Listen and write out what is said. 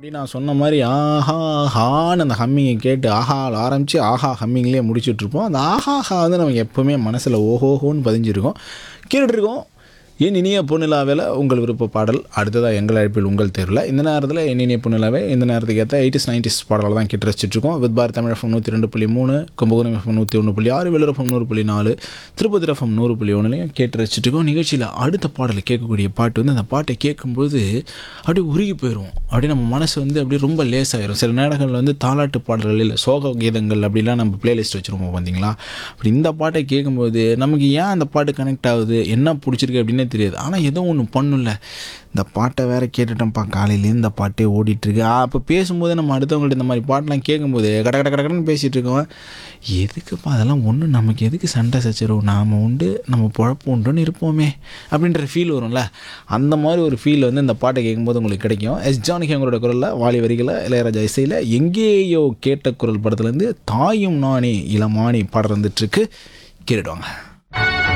அப்படி நான் சொன்ன மாதிரி ஆஹா ஹான்னு அந்த ஹம்மிங்கை கேட்டு ஆஹாவில் ஆரம்பித்து ஆஹா ஹம்மிங்லேயே முடிச்சுட்ருப்போம் அந்த ஆஹா ஹா வந்து நமக்கு எப்போவுமே மனசில் ஓஹோஹோன்னு பதிஞ்சிருக்கும் கேட்டுட்ருக்கோம் என் இனிய பொண்ணிலாவில் உங்கள் விருப்ப பாடல் அடுத்ததாக எங்கள் அழைப்பில் உங்கள் தேர்வில் இந்த நேரத்தில் என் இனிய பொண்ணிலாவே இந்த நேரத்துக்கு ஏற்ற எயிட்டிஸ் நைன்டிஸ் பாடல்கள் தான் கேட்டு ரசிச்சிட்ருக்கோம் வித் பார் தமிழ் எஃப்எம் நூற்றி ரெண்டு புள்ளி மூணு கும்பகோணம் எஃப்எம் நூற்றி ஒன்று புள்ளி ஆறு வெள்ளூர் எஃப்எம் நூறு புள்ளி நாலு திருப்பதி எஃப்எம் நூறு புள்ளி ஒன்றுலையும் கேட்டு ரசிச்சிட்ருக்கோம் நிகழ்ச்சியில் அடுத்த பாடல் கேட்கக்கூடிய பாட்டு வந்து அந்த பாட்டை கேட்கும்போது அப்படியே உருகி போயிடும் அப்படியே நம்ம மனசு வந்து அப்படியே ரொம்ப லேசாயிரும் சில நேரங்களில் வந்து தாலாட்டு பாடல்கள் இல்லை சோக கீதங்கள் அப்படிலாம் நம்ம பிளேலிஸ்ட் வச்சுருப்போம் பார்த்தீங்களா அப்படி இந்த பாட்டை கேட்கும்போது நமக்கு ஏன் அந்த பாட்டு கனெக்ட் ஆகுது என்ன பிடிச்சிருக்கு அப்படின்னே தெரியாது ஆனால் ஏதோ ஒன்று பண்ணும்ல இந்த பாட்டை வேற கேட்டுட்டோம்ப்பா காலையிலேருந்து இந்த பாட்டே ஓடிட்டுருக்கு அப்போ பேசும்போது நம்ம அடுத்தவங்கள்ட்ட இந்த மாதிரி பாட்டெலாம் கேட்கும்போது கட கட கட கடன்னு பேசிகிட்டு இருக்கோம் எதுக்குப்பா அதெல்லாம் ஒன்றும் நமக்கு எதுக்கு சண்டை சச்சரவு நாம் உண்டு நம்ம பொழப்பு உண்டுன்னு இருப்போமே அப்படின்ற ஃபீல் வரும்ல அந்த மாதிரி ஒரு ஃபீல் வந்து இந்த பாட்டை கேட்கும்போது உங்களுக்கு கிடைக்கும் எஸ் ஜானகி அவங்களோட குரலில் வாலி வரிகளை இளையராஜா இசையில் எங்கேயோ கேட்ட குரல் படத்துலேருந்து தாயும் நானே இளமானி பாடம் வந்துட்டுருக்கு கேட்டுடுவாங்க